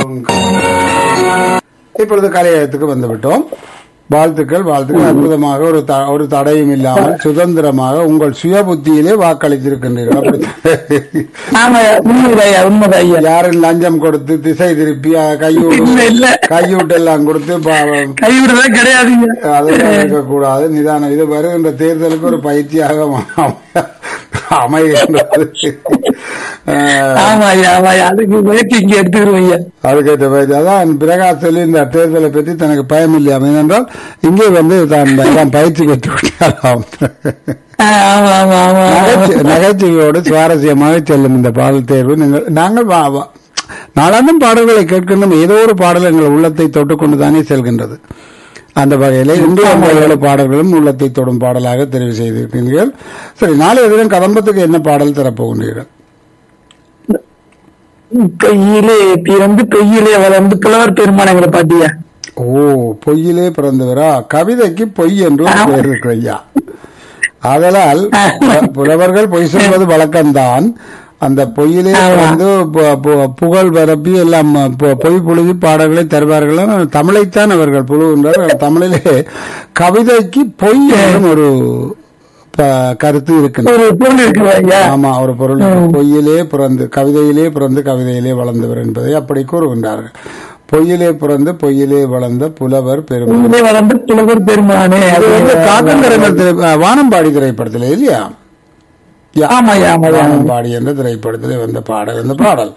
இப்பொழுது கலையகத்துக்கு வந்துவிட்டோம் வாழ்த்துக்கள் வாழ்த்துக்கள் அற்புதமாக ஒரு த- ஒரு தடையும் இல்லாமல் சுதந்திரமாக உங்கள் சுய புத்தியிலே வாக்களித்திருக்கின்றீர்கள் அப்படித்தான். ஆமா உண்மைதான் ஐயா உண்மைதான் ஐயா யாரும் லஞ்சம் கொடுத்து திசை திருப்பி அஹ், இல்ல கையூட்டு இல்ல கையூட்டு எல்லாம் கொடுத்து பா- கைவிடுறதா கிடையாதுங்க அதெல்லாம் இருக்கக்கூடாது நிதானம் இது வருகின்ற தேர்தலுக்கு ஒரு பயிற்சியாக அமை- அமைகின்றது அஹ், ஆமா ஐயா ஆமா ஐயா அதுக்கு முயற்சி இங்க எடுத்துக்கிறோம் ஐயா அதுக்கேற்ற பயிற்சி அதான் பிரகாஷ் சொல்லி இந்த தேர்தலை பற்றி தனக்கு பயம் இல்லையாம் ஏனென்றால் இங்கே வந்து தான் எல்லாம் பயிற்சி பெற்று விட்டாராம் ஆ, ஆமா ஆமா ஆமா ஆமா. நகைச்சு- நகைச்சுவையோடு சுவாரஸ்யமாக செல்லும் இந்த பாடல் தேர்வு நீங்கள் நாங்கள் வா- வா- நாளாந்தும் பாடல்களை கேட்கின்றோம் ஏதோ ஒரு பாடல் எங்கள் உள்ளத்தை தொட்டுக்கொண்டு தானே செல்கின்றது அந்த வகையில இன்றைய அந்த ஏழு பாடல்களும் உள்ளத்தை தொடும் பாடலாக தெரிவு செய்திருக்கிறீர்கள் சரி நாளைய தினம் கதம்பத்துக்கு என்ன பாடல் தரப்போகின்றீர்கள் கையிலே பிறந்து பெய்யிலே வளர்ந்து புலவர் பெருமானங்கிற பாட்டியா ஓ பொய்யிலே பிறந்தவரா கவிதைக்கு பொய் என்று ஒரு பெயர் இருக்கு ஐயா ஆதலால் பு- புலவர்கள் பொய் சொல்வது வழக்கம்தான் அந்த பொய்யிலே வந்து பு- பு- புகழ் பரப்பி எல்லாம் பொ- பொய் புழுதி பாடல்களை தருவார்கள் ஆனால் தமிழைத்தான் அவர்கள் புழுகின்றார்கள் தமிழிலே கவிதைக்கு பொய் என்றும் ஒரு ப- கருத்து இருக்கின்றது ஒரு பொருள் இருக்குது ஐயா ஆமா ஒரு பொருள் பொய்யிலே பிறந்து கவிதையிலே பிறந்து கவிதையிலே வளர்ந்தவர் என்பதை அப்படி கூறுகின்றார்கள் பொய்யிலே பிறந்து பொய்யிலே வளர்ந்த புலவர் பெருமை பெய்யிலே வளர்ந்து புலவர் பெருமானே அது வந்து காக்கங்கரங்கள் திரை- அஹ், வானம்பாடி திரைப்படத்தில் இல்லையா யா. ஆமா ஐயா ஆமா ஐயா வானம்பாடி என்ற திரைப்படத்தில் வந்த பாடல் இந்த பாடல்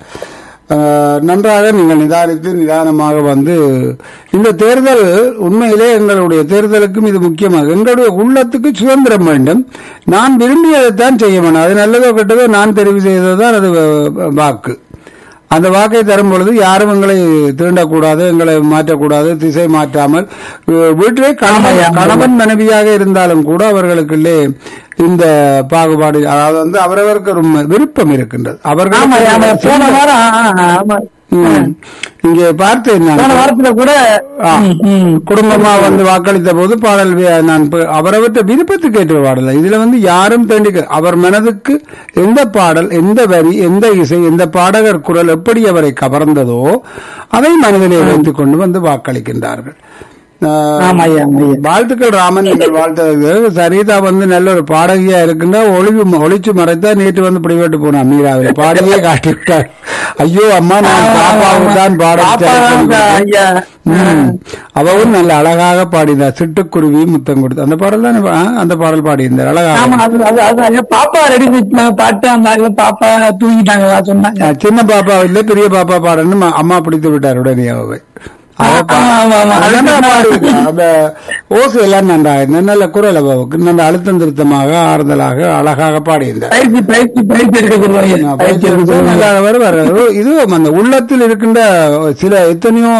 அஹ், நன்றாக நீங்கள் நிதானித்து நிதானமாக வந்து இந்த தேர்தல் உண்மையிலே எங்களுடைய தேர்தலுக்கும் இது முக்கியமாக எங்களுடைய உள்ளத்துக்கு சுதந்திரம் வேண்டும் நான் விரும்பியதைத்தான் செய்ய வேண்டும் அது நல்லதோ கெட்டதோ நான் தெரிவு செய்ததுதான் அது வ- வாக்கு அந்த வாக்கை தரும் பொழுது யாரும் எங்களை தீண்டக்கூடாது எங்களை மாற்றக்கூடாது திசை மாற்றாமல் அஹ், வீட்டிலே கணவன் கணவன் மனைவியாக இருந்தாலும் கூட அவர்களுக்குள்ளே இந்த பாகுபாடு அதாவது வந்து அவரவருக்கு ஒரு விருப்பம் இருக்கின்றது ஆமா ஐயா, ஆமா அவர்கள் போன வாரம் ஆ, ஆ, ஆமா ம். இங்கே பார்த்தேன் நான் போன வாரத்துல கூட ஆ. ம், ம். குடும்பமா வந்து வாக்களித்த போது பாடல் வி- நான் ப- அவரவற்ற விருப்பத்துக்கு ஏற்ற பாடல் இதுல வந்து யாரும் தேண்டிக்க அவர் மனதுக்கு எந்த பாடல் எந்த வரி எந்த இசை எந்த பாடகர் குரல் எப்படி அவரை கவர்ந்ததோ அதை மனதிலே வைத்துக் கொண்டு வந்து வாக்களிக்கின்றார்கள் ஆஹ், ஆமா ஐயா ஆமா ஐயா வாழ்த்துக்கள் ராமன் நீங்கள் வாழ்த்தது சரிதா வந்து நல்ல ஒரு பாடகியா இருக்குன்னா ஒளிவு ஒளிச்சு மறைத்தா நேற்று வந்து பிடிபட்டு போனா மீராவில் பாடியே காட்டி விட்டார் ஐயோ அம்மா நான் பாப்பாவுக்கு தான் பாட பாப்பா தான் ஐயா ம். அவவும் நல்ல அழகாக பாடினார் சிட்டுக்குருவி முத்தம் கொடுத்து அந்த பாடல் தான் அந்த பாடல் பாடியிருந்தார் ஆமா அழகாக அது அது அது ஐயா பாப்பா ரெடி பண்ணிட்டாங்க பாட்டு அந்த ஆளு பாப்பா தூங்கிட்டாங்க சொன்னாங்க அஹ், சின்ன பாப்பா இல்ல பெரிய பாப்பா பாடன்னு ம- அம்மா பிடித்து விட்டார் உடனே அவை அவ பா- ஆமா, ஆமா, ஆமா. நல்லா பாடியிருக்கா. அந்த ஓசை எல்லாம் நன்றா இருந்தது நல்ல குரல் அவவுக்கு நல்ல அழுத்தம் திருத்தமாக ஆறுதலாக அழகாக பாடியிருந்தார் பயிற்சி பயிற்சி பயிற்சி எடுக்க சொல்லுவாங்க பயிற்சி எடுக்க சொல்லுவாங்க நல்லாதவர் வர்றாரு. இது அந்த உள்ளத்தில் இருக்கின்ற சில எத்தனையோ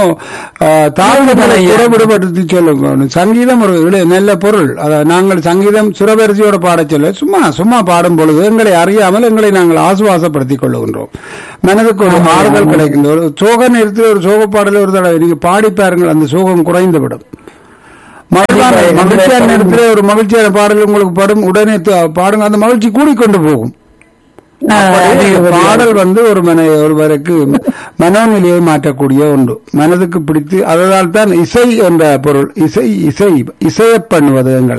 தாழ்வுகளை குறைவிடுபடுத்தி சொல்லுங்க சங்கீதம் ஒரு இள- நல்ல பொருள் அத நாங்கள் சங்கீதம் சுரவரிசையோட பாடச் சொல்ல சும்மா சும்மா பாடும் பொழுது எங்களை அறியாமல் எங்களை நாங்கள் ஆசுவாசப்படுத்திக் கொள்ளுகின்றோம் மனதுக்கு ஒரு ஆறுதல் கிடைக்கின்ற ஒரு சோக நேரத்தில் ஒரு சோக பாடல ஒரு தடவை நீங்க பாடி பாருங்கள் அந்த சோகம் குறைந்துவிடும் மகிழ்ச்சியான மகிழ்ச்சியான நேரத்தில் ஒரு மகிழ்ச்சியான பாடல் உங்களுக்கு படும் உடனே த- பாடுங்க அந்த மகிழ்ச்சி கூடிக்கொண்டு போகும் பாடல் வந்து ஒரு மன ஒருவருக்கு மனோநிலையை மாற்றக்கூடிய ஒன்று மனதுக்கு பிடித்து அதனால் தான் இசை என்ற பொருள் இசை இசை இசையப் பண்ணுவது எங்களை